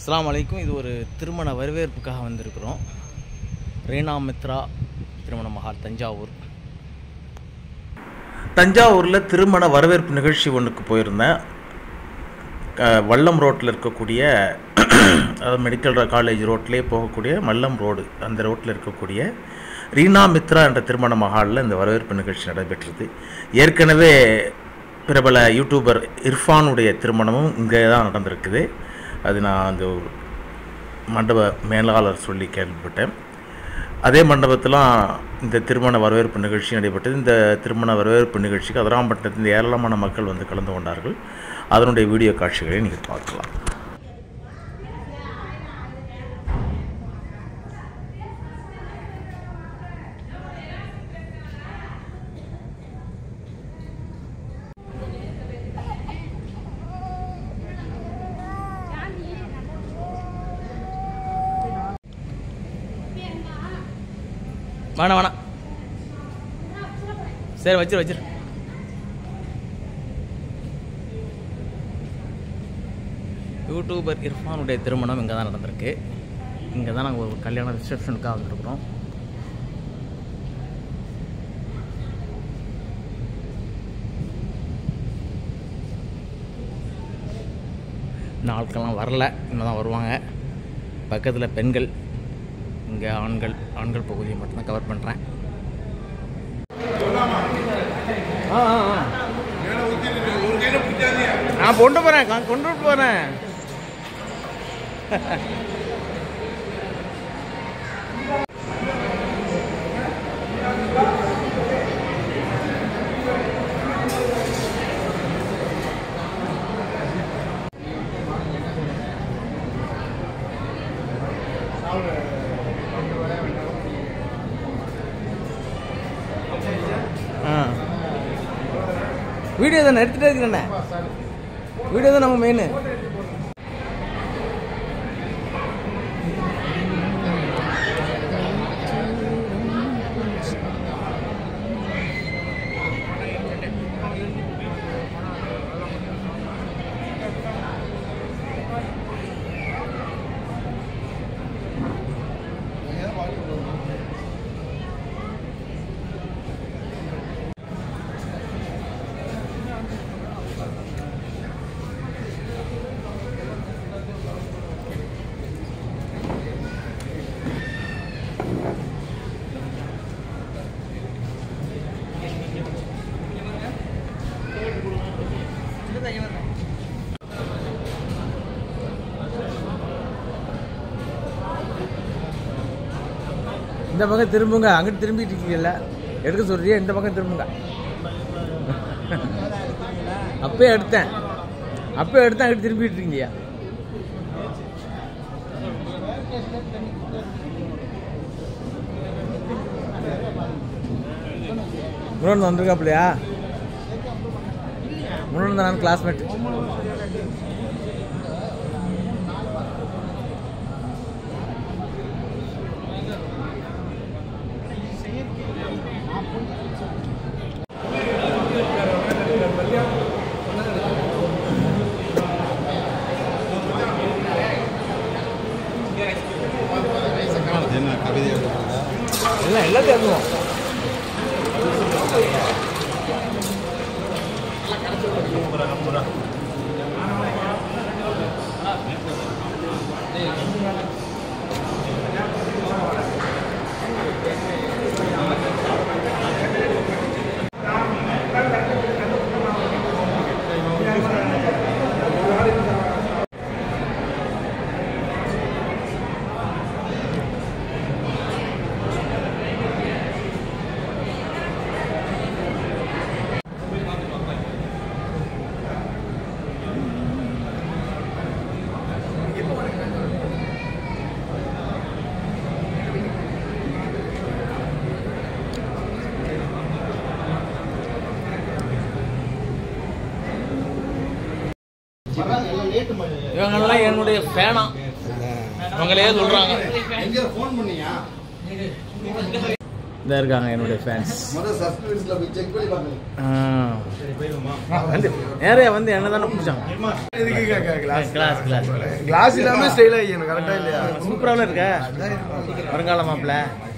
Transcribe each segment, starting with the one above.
அஸ்ஸலாமு அலைக்கும் இது ஒரு திருமண வரவேற்புக்காக வந்திருக்கிறோம் ரேனா மித்ரா திருமண மஹால் தஞ்சாவூர் தஞ்சாவூரில் திருமண வரவேற்பு நிகழ்ச்சி ஒன்றுக்கு போயிருந்தேன் க- வல்லம் ரோட்டில் இருக்கக்கூடிய அதாவது மெடிக்கல் காலேஜ் ரோட்லேயே போகக்கூடிய மல்லம் ரோடு அந்த ரோட்டில் இருக்கக்கூடிய ரீனா மித்ரா என்ற திருமண மஹாலில் இந்த வரவேற்பு நிகழ்ச்சி நடைபெற்றது ஏற்கனவே பிரபல யூடியூபர் இர்ஃபானுடைய திருமணமும் இங்கே தான் நடந்திருக்குது அது நான் அந்த ஒரு மண்டப மேலாளர் சொல்லி கேள்விப்பட்டேன் அதே மண்டபத்திலாம் இந்த திருமண வரவேற்பு நிகழ்ச்சி நடைபெற்றது இந்த திருமண வரவேற்பு நிகழ்ச்சிக்கு அதிராம்பட்டினத்தின் ஏராளமான மக்கள் வந்து கலந்து கொண்டார்கள் அதனுடைய வீடியோ காட்சிகளை நீங்கள் பார்க்கலாம் வேணாம் வேணாம் சரி வச்சிரு வச்சிரு யூடியூபர் இர்ஃபானுடைய திருமணம் இங்கே தான் நடந்திருக்கு இங்கே தான் நாங்கள் ஒரு கல்யாண ரிசப்ஷனுக்காக வந்திருக்கிறோம் இன்னும் ஆட்கள்லாம் வரல இன்னும் தான் வருவாங்க பக்கத்தில் பெண்கள் இங்கே ஆண்கள் ஆண்கள் பகுதியை மட்டும்தான் கவர் பண்ணுறேன் ஆ ஆ ஆ நான் கொண்டு போகிறேன் கொண்டு போகிறேன் ஆ வீடியோ தானே எடுத்துகிட்டே இருக்கிறேண்ணே வீடியோ தான் நம்ம மெயின் இந்த பக்கம் திரும்புங்க அங்கிட்டு திரும்பிட்டு இருக்கீங்கல்ல எடுக்க சொல்றியா இந்த பக்கம் திரும்புங்க அப்பயே எடுத்தேன் அப்பயே எடுத்தேன் அங்கிட்டு திரும்பிட்டு இருக்கீங்க முன்னாடி வந்திருக்காப்லையா முன்னாடி நான் கிளாஸ்மேட் என்ன கவிதை எழுதுறதா எல்லாம் எல்லாத்தையும் எழுதுவோம் இவங்கெல்லாம் என்னுடைய ஃபேனா இவங்களே சொல்றாங்க எங்க ஃபோன் பண்ணியா இந்த இருக்காங்க என்னுடைய ஃபேன்ஸ் முதல் சஸ்பென்ஸ்ல போய் செக் பண்ணி பாருங்க வந்து நிறைய வந்து என்ன தானே பிடிச்சாங்க கிளாஸ் கிளாஸ் கிளாஸ் இல்லாம ஸ்டைல் ஆகிக்கணும் கரெக்டா இல்லையா சூப்பராக இருக்க வருங்கால மாப்பிள்ள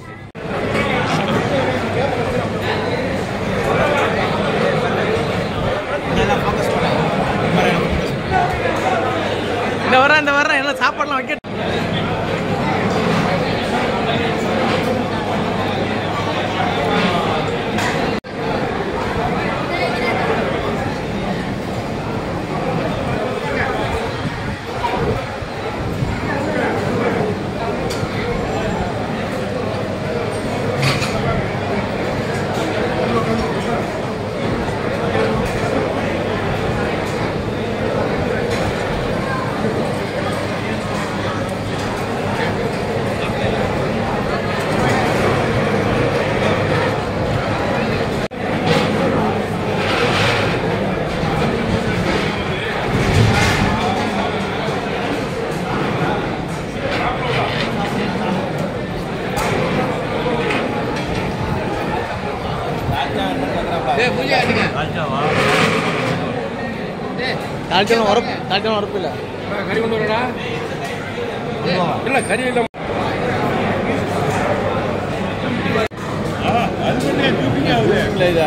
இந்த வரேன் இந்த வரேன் எல்லாம் சாப்பாடுலாம் வைக்க தாழ்த்தலாம் உரப்பு தாழ்த்தலாம் உரப்பு இல்லை கறி கொண்டு வரடா இல்ல கறி இல்ல இல்லை இதா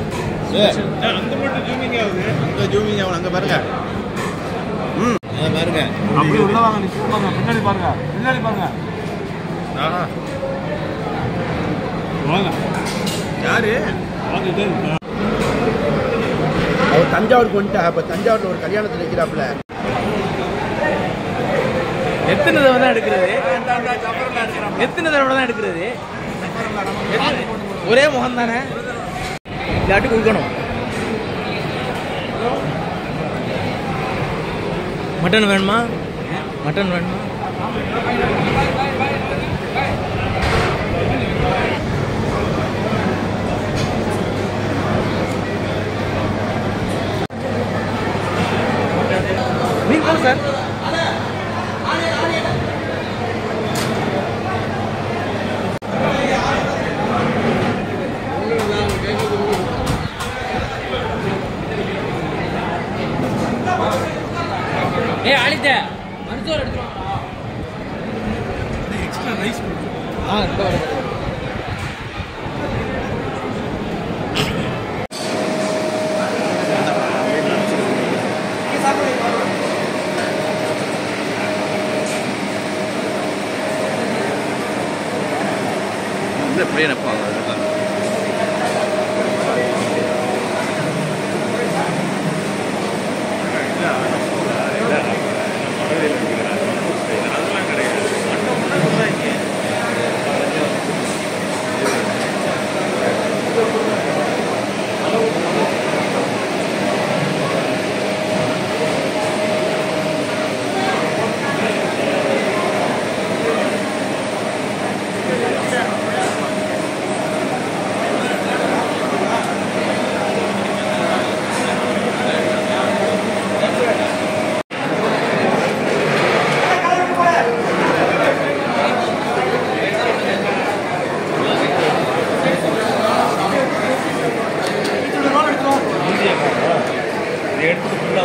அப்படி உள்ள வாங்க நீ பாருங்க பின்னாடி பாருங்க பின்னாடி பாருங்க வாங்க யாரு அவர் தஞ்சாவூருக்கு வந்துட்டா இப்ப தஞ்சாவூர்ல ஒரு கல்யாணத்துல இருக்கிறாப்புல எத்தனை தடவை தான் எடுக்கிறது எத்தனை தடவை தான் எடுக்கிறது எத்தனை- ஒரே முகம் தானே இல்லாட்டி கொடுக்கணும் மட்டன் வேணுமா மட்டன் வேணுமா நீங்க போங்க சார் ஏ அழித்த மருத்துவர் எடுத்துருவாங்க ஆ இதோ வரேன்.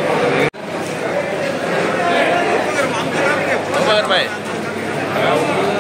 ரூபாய்